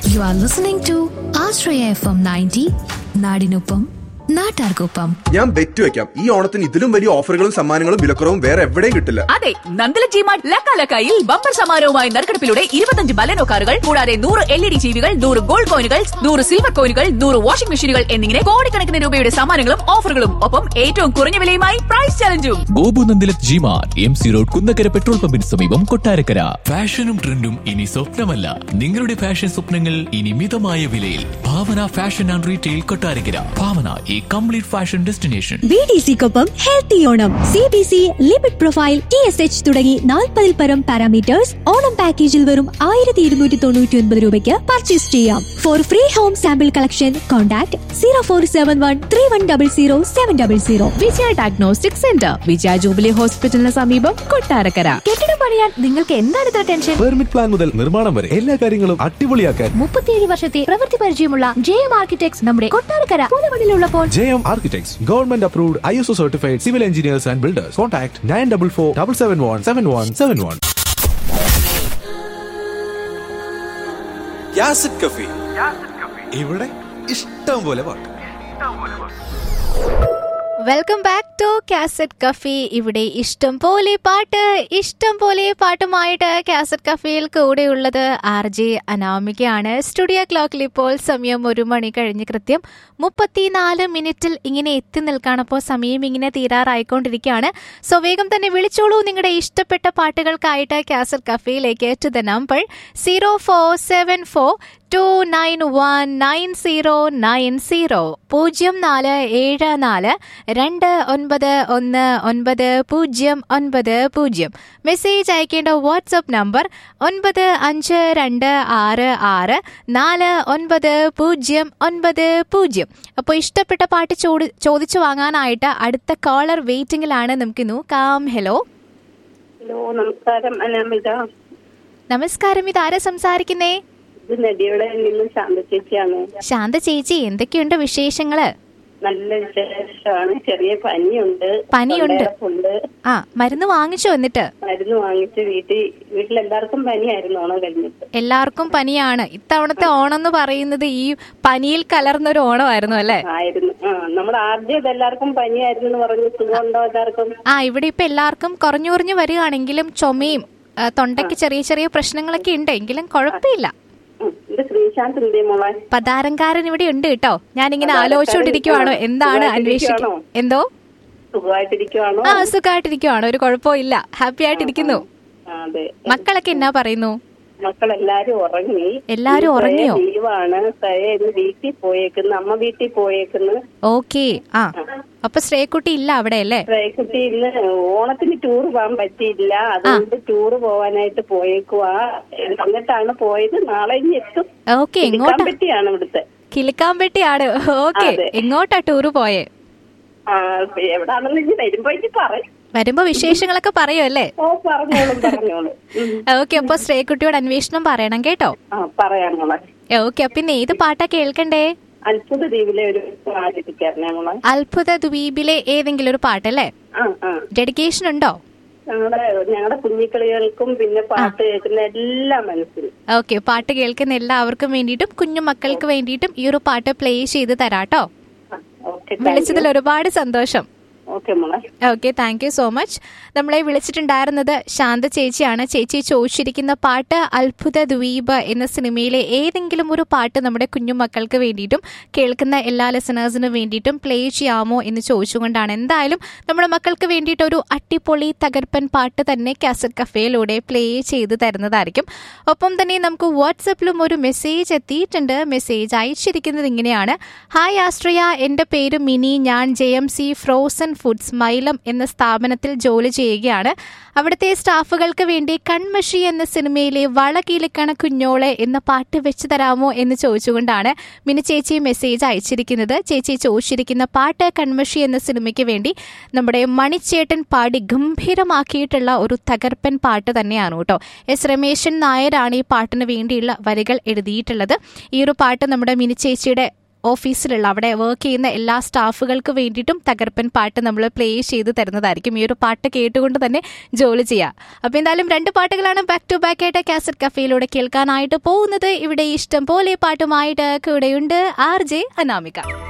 You are listening to Ashraya FM 90, നാടിനൊപ്പം നാട്ടാർക്കൊപ്പം ഞാൻ ബെറ്റ് വെക്കാം ഈ ഓണത്തിന് ഇതിലും വലിയ ഓഫറുകളും സമ്മാനങ്ങളും വിലക്കുറവും വേറെ എവിടെയും കിട്ടില്ല അതെ നന്ദല ജിമാർട്ട് ലക്കാലക്കായിൽ ബമ്പർ സമാരവുമായി നറുക്കെടുപ്പിലൂടെ ഇരുപത്തഞ്ച് ബലനോ കാറുകൾ കൂടാതെ നൂറ് എൽ ഇ ഡി ജീവികൾ നൂറ് ഗോൾഡ് കോയിനുകൾ നൂറ് സിൽവർ കോയിനുകൾ നൂറ് വാഷിംഗ് മെഷീനുകൾ എന്നിങ്ങനെ കോടിക്കണക്കിന് രൂപയുടെ സമ്മാനങ്ങളും ഓഫറുകളും ഒപ്പം ഏറ്റവും കുറഞ്ഞ വിലയുമായി പ്രൈസ് ചലഞ്ചും Gopu Nandilath G mart M C road Kunnakkara petrol പമ്പിന് സമീപം കൊട്ടാരക്കര ഫാഷനും ട്രെൻഡും ഇനി സ്വപ്നമല്ല നിങ്ങളുടെ ഫാഷൻ സ്വപ്നങ്ങൾ ഇനി മിതമായ വിലയിൽ Bhavana fashion and retail Kottarakkara Bhavana ഈ complete fashion destination B D സിക്കൊപ്പം healthy Onam C B C limit profile T S H തുടങ്ങി നാൽപ്പതിൽ പരം പാരാമീറ്റേഴ്സ് ഓണം പാക്കേജിൽ വെറും ആയിരത്തി ഇരുന്നൂറ്റി തൊണ്ണൂറ്റി ഒൻപത് രൂപയ്ക്ക് പർച്ചേസ് ചെയ്യാം for free home sample collection contact zero four seven one three one double zero seven double zero Vijaya diagnostic centre Vijaya jubilee ഹോസ്പിറ്റലിന് സമീപം കൊട്ടാരക്കര കെട്ടിടം പണിയാൻ നിങ്ങൾക്ക് എന്താണ് ഇത്ര ടെൻഷൻ പെർമിറ്റ് പ്ലാൻ മുതൽ നിർമ്മാണം വരെ എല്ലാ കാര്യങ്ങളും അടിപൊളിയാക്കാൻ മുപ്പത്തിയേഴ് വർഷത്തെ പ്രവൃത്തി പരിചയമുള്ള ജെ എം ആർക്കിടെക്ട്സ് നമ്മുടെ കൊട്ടാരക്കര പുതുമണിലുള്ളപ്പോൾ J M architects government approved I S O certified civil engineers and builders contact nine double four double seven one seven one seven one cafe ഇവിടെ ഇഷ്ടം പോലെ പാട്ട് welcome back to cassette cafe ഇവിടെ ഇഷ്ടം പോലെ പാട്ട് ഇഷ്ടം പോലെ പാട്ടുമായിട്ട് കാസറ്റ് കഫേയിൽ കൂടെയുള്ളത് ആർ ജെ അനാമികയാണ് സ്റ്റുഡിയോ ക്ലോക്കിൽ ഇപ്പോൾ സമയം ഒരു മണി കഴിഞ്ഞ് കൃത്യം മുപ്പത്തിനാല് മിനിറ്റിൽ ഇങ്ങനെ എത്തി നിൽക്കുകയാണ് അപ്പോൾ സമയം ഇങ്ങനെ തീരാറായിക്കൊണ്ടിരിക്കുകയാണ് സോ വേഗം തന്നെ വിളിച്ചോളൂ നിങ്ങളുടെ ഇഷ്ടപ്പെട്ട പാട്ടുകൾക്കായിട്ട് കാസറ്റ് കഫേയിലേക്ക് to the number zero four seven four two nine one nine zero nine zero പൂജ്യം നാല് ഏഴ് നാല് രണ്ട് ഒൻപത് ഒന്ന് ഒൻപത് പൂജ്യം ഒൻപത് പൂജ്യം മെസ്സേജ് അയക്കേണ്ട വാട്സപ്പ് നമ്പർ ഒൻപത് അഞ്ച് രണ്ട് ആറ് ആറ് നാല് ഒൻപത് പൂജ്യം ഒൻപത് പൂജ്യം അപ്പോൾ ഇഷ്ടപ്പെട്ട പാട്ട് ചോദി ചോദിച്ചു വാങ്ങാനായിട്ട് അടുത്ത കോളർ വെയിറ്റിംഗിലാണ് നമുക്ക് നോക്കാം ഹലോ ഹലോ നമസ്കാരം അനാമിക നമസ്കാരം ഇതാരാ സംസാരിക്കുന്നേ ഇത് നദിയുടെ നിന്ന് ശാന്ത ചേച്ചിയാണ് ശാന്ത ചേച്ചി എന്തൊക്കെയുണ്ട് വിശേഷങ്ങള് നല്ല വിശേഷമാണ് ചെറിയ പനിയുണ്ട് പനിയുണ്ട്. തൊണ്ടയടപ്പുണ്ട്. ആ മരുന്ന് വാങ്ങിച്ചോ എന്നിട്ട് മരുന്ന് വാങ്ങിച്ച് വീട്ടിൽ വീട്ടിലെല്ലാവർക്കും പനിയായിരുന്നു ഓണം കഴിഞ്ഞിട്ട് എല്ലാവർക്കും പനിയാണ് ഇത്തവണത്തെ ഓണം എന്ന് പറയുന്നത് ഈ പനിയിൽ കലർന്നൊരു ഓണമായിരുന്നു അല്ലേ ആയിരുന്നു ആ നമ്മുടെ ആദ്യം എല്ലാവർക്കും പനിയായിരുന്നു എന്ന് പറഞ്ഞു സുഖമുണ്ടോ എല്ലാവർക്കും ആ ഇവിടെ ഇപ്പൊ എല്ലാവർക്കും കുറഞ്ഞു കുറഞ്ഞു വരികയാണെങ്കിലും ചുമയും ആ, തൊണ്ടയ്ക്ക് ചെറിയ ചെറിയ പ്രശ്നങ്ങളൊക്കെ ഉണ്ട് എങ്കിലും കുഴപ്പമില്ല ഉം. ഇത് ശ്രീശാന്ത് എന്തേ മോളെ പതാരംകാരൻ ഇവിടെ ഉണ്ട് കേട്ടോ ഞാനിങ്ങനെ പതാരക്കാരൻ, ആലോചിച്ചുകൊണ്ടിരിക്കുവാണോ ആ, എന്താണ് അന്വേഷിക്കുക സുഖമായിട്ടിരിക്കുവാണോ? എന്തോ സുഖമായിട്ടിരിക്കുവാണോ ആ സുഖമായിട്ടിരിക്കുവാണോ ഒരു കുഴപ്പമില്ല ഹാപ്പി ആയിട്ടിരിക്കുന്നു ആ, അതെ മക്കളൊക്കെ എന്നാ പറയുന്നു മക്കളെല്ലാരും ഉറങ്ങി എല്ലാരും ഇന്ന് ഉറങ്ങിയോ? സയ ലീവാണ് സയ ഇന്ന് വീട്ടിൽ പോയേക്കുന്നു അമ്മ വീട്ടിൽ പോയേക്കുന്നു ഓക്കെ ആ അപ്പൊ ശ്രേക്കുട്ടി ഇല്ല അവിടെ അല്ലേ കുട്ടി ഇന്ന് ഓണത്തിന് ടൂർ പോകാൻ പറ്റിയില്ല അതുകൊണ്ട് ടൂർ പോവാനായിട്ട് പോയേക്കുവാ എന്നിട്ടാണ് പോയത് നാളെ ഇനി എത്തും ഓക്കെ എങ്ങോട്ടാ പറ്റിയാണ് ഇവിടുത്തെ കിളിക്കാമ്പെട്ടിയാണ് ഓക്കെ അതെ. എങ്ങോട്ടാ ടൂറ് പോയേ ആ എവിടാണെന്ന് ഇനി വരുമ്പോ ഇനി പറയും വരുമ്പോ വിശേഷങ്ങളൊക്കെ പറയൂ അല്ലേ ഓ പറഞ്ഞോളും പറഞ്ഞോളും ഉം. ഓക്കെ അപ്പൊ ശ്രേക്കുട്ടിയോട് അന്വേഷണം പറയണം കേട്ടോ ആ പറയാം മോളെ ഓക്കെ പിന്നെ ഏത് പാട്ടാ കേൾക്കണ്ടേ അത്ഭുത ദ്വീപിലെ ഒരു ആചരിക്കാരനെ മോളെ അത്ഭുത ദ്വീപിലെ ഏതെങ്കിലും ഒരു പാട്ടല്ലേ ആ ആ ഡെഡിക്കേഷൻ ഉണ്ടോ ഞങ്ങളുടെ ഞങ്ങളുടെ കുഞ്ഞിക്കളികൾക്കും പിന്നെ പാട്ട് കേൾക്കുന്ന എല്ലാ മനസ്സിലും ഓക്കെ പാട്ട് കേൾക്കുന്ന എല്ലാവർക്കും വേണ്ടിയിട്ടും കുഞ്ഞു മക്കൾക്ക് വേണ്ടിയിട്ടും ഈ ഒരു പാട്ട് പ്ലേ ചെയ്ത് തരാട്ടോ ഓക്കെ വിളിച്ചതിൽ ഒരുപാട് സന്തോഷം ഓക്കെ മോളെ okay thank you so much നമ്മളെ വിളിച്ചിട്ടുണ്ടായിരുന്നത് ശാന്ത ചേച്ചിയാണ് ചേച്ചി ചോദിച്ചിരിക്കുന്ന പാട്ട് അത്ഭുത ദ്വീപ് എന്ന സിനിമയിലെ ഏതെങ്കിലും ഒരു പാട്ട് നമ്മുടെ കുഞ്ഞുമക്കൾക്ക് വേണ്ടിയിട്ടും കേൾക്കുന്ന എല്ലാ ലിസണേഴ്സിനും വേണ്ടിയിട്ടും പ്ലേ ചെയ്യാമോ എന്ന് ചോദിച്ചുകൊണ്ടാണ് എന്തായാലും നമ്മുടെ മക്കൾക്ക് വേണ്ടിയിട്ട് ഒരു അട്ടിപ്പൊളി തകർപ്പൻ പാട്ട് തന്നെ കാസറ്റ് കഫേയിലൂടെ പ്ലേ ചെയ്ത് തരുന്നതായിരിക്കും ഒപ്പം തന്നെ നമുക്ക് വാട്സപ്പിലും ഒരു മെസ്സേജ് എത്തിയിട്ടുണ്ട് മെസ്സേജ് അയച്ചിരിക്കുന്നത് ഇങ്ങനെയാണ് ഹായ് ആശ്രയ എൻ്റെ പേര് മിനി ഞാൻ J M C frozen foods Mylom എന്ന സ്ഥാപനത്തിൽ ജോലി ചെയ്യുകയാണ് അവിടുത്തെ സ്റ്റാഫുകൾക്ക് വേണ്ടി കൺമഷി എന്ന സിനിമയിലെ വളകീലക്കണ കുഞ്ഞോളെ എന്ന പാട്ട് വെച്ച് തരാമോ എന്ന് ചോദിച്ചുകൊണ്ടാണ് മിനി ചേച്ചി മെസ്സേജ് അയച്ചിരിക്കുന്നത് ചേച്ചി ചോദിച്ചിരിക്കുന്ന പാട്ട് കൺമഷി എന്ന സിനിമയ്ക്ക് വേണ്ടി നമ്മുടെ മണിച്ചേട്ടൻ പാടി ഗംഭീരമാക്കിയിട്ടുള്ള ഒരു തകർപ്പൻ പാട്ട് തന്നെയാണ് കേട്ടോ എസ് രമേശൻ നായരാണ് ഈ പാട്ടിന് വേണ്ടിയുള്ള വരികൾ എഴുതിയിട്ടുള്ളത് ഈ ഒരു പാട്ട് നമ്മുടെ മിനി ചേച്ചിയുടെ ഓഫീസിലുള്ള അവിടെ വർക്ക് ചെയ്യുന്ന എല്ലാ സ്റ്റാഫുകൾക്ക് വേണ്ടിയിട്ടും തകർപ്പൻ പാട്ട് നമ്മൾ പ്ലേ ചെയ്ത് തരുന്നതായിരിക്കും ഈ ഒരു പാട്ട് കേട്ടുകൊണ്ട് തന്നെ ജോലി ചെയ്യാം അപ്പോൾ എന്തായാലും രണ്ട് പാട്ടുകളാണ് ബാക്ക് ടു ബാക്ക് ആയിട്ട് കാസറ്റ് കഫേയിലൂടെ കേൾക്കാനായിട്ട് പോകുന്നത് ഇവിടെ ഇഷ്ടം പോലെ പാട്ടുമായിട്ട് കൂടെയുണ്ട് ആർ ജെ അനാമിക